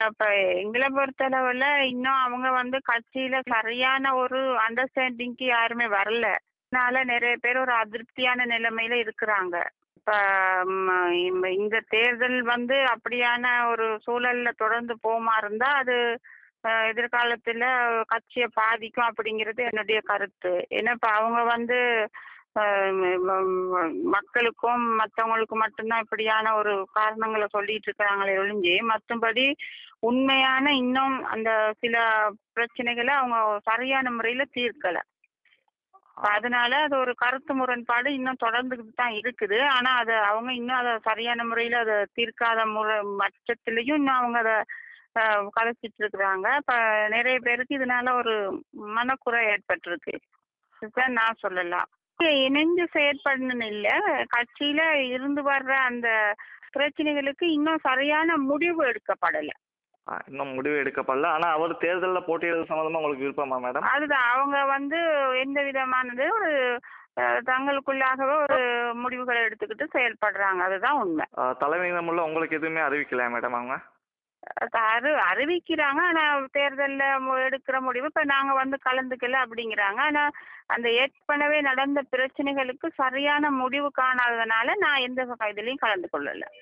அப்ப எங்களை பொறுத்தளவுல இன்னும் அவங்க வந்து கட்சியில சரியான ஒரு அண்டர்ஸ்டாண்டிங்க்கு யாருமே வரல அதனால நிறைய பேர் ஒரு அதிருப்தியான நிலைமையில இருக்கிறாங்க இப்ப ம், இந்த- இந்த தேர்தல் வந்து அப்படியான ஒரு சூழல்ல தொடர்ந்து போமா இருந்தா அது அஹ், எதிர்காலத்துல கட்சியை பாதிக்கும் அப்படிங்கிறது என்னுடைய கருத்து ஏன்னா இப்ப அவங்க வந்து அஹ், ம- ம- மக்களுக்கும் மற்றவங்களுக்கும் மட்டும்தான் இப்படியான ஒரு காரணங்களை சொல்லிட்டு இருக்கிறாங்களே ஒழிஞ்சு மற்றபடி உண்மையான இன்னும் அந்த சில பிரச்சனைகளை அவங்க சரியான முறையில தீர்க்கல அப்ப அதனால அது ஒரு கருத்து முரண்பாடு இன்னும் தொடர்ந்துகிட்டு தான் இருக்குது ஆனா அது அவங்க இன்னும் அதை சரியான முறையில அதை தீர்க்காத முறை பட்சத்திலையும் இன்னும் அவங்க அதை அஹ், கலைச்சிட்டு இருக்கிறாங்க இப்ப நிறைய பேருக்கு இதனால ஒரு மனக்குறை ஏற்பட்டிருக்கு இதுதான் நான் சொல்லலாம் இணைஞ்சு செயற்படணும்னு இல்ல கட்சியில இருந்து வர்ற அந்த பிரச்சனைகளுக்கு இன்னும் சரியான முடிவு எடுக்கப்படல ஆ, இன்னும் முடிவு எடுக்கப்படல ஆனா அவர் தேர்தலில் போட்டியிடுறது சம்மந்தமா உங்களுக்கு விருப்பமா மேடம் அதுதான் அவங்க வந்து எந்த விதமானது ஒரு அஹ், தங்களுக்குள்ளாகவே ஒரு முடிவுகளை எடுத்துக்கிட்டு செயல்படுறாங்க அதுதான் உண்மை ஆ, தலைமையிடமுள்ள உங்களுக்கு எதுவுமே அறிவிக்கலையா மேடம் அவங்க அது அறி அறிவிக்கிறாங்க ஆனா தேர்தல்ல மு- எடுக்கிற முடிவு இப்ப நாங்க வந்து கலந்துக்கல அப்படிங்கிறாங்க ஆனா அந்த ஏற்கனவே நடந்த பிரச்சனைகளுக்கு சரியான முடிவு காணாததுனால நான் எந்த இதுலயும் கலந்து கொள்ளல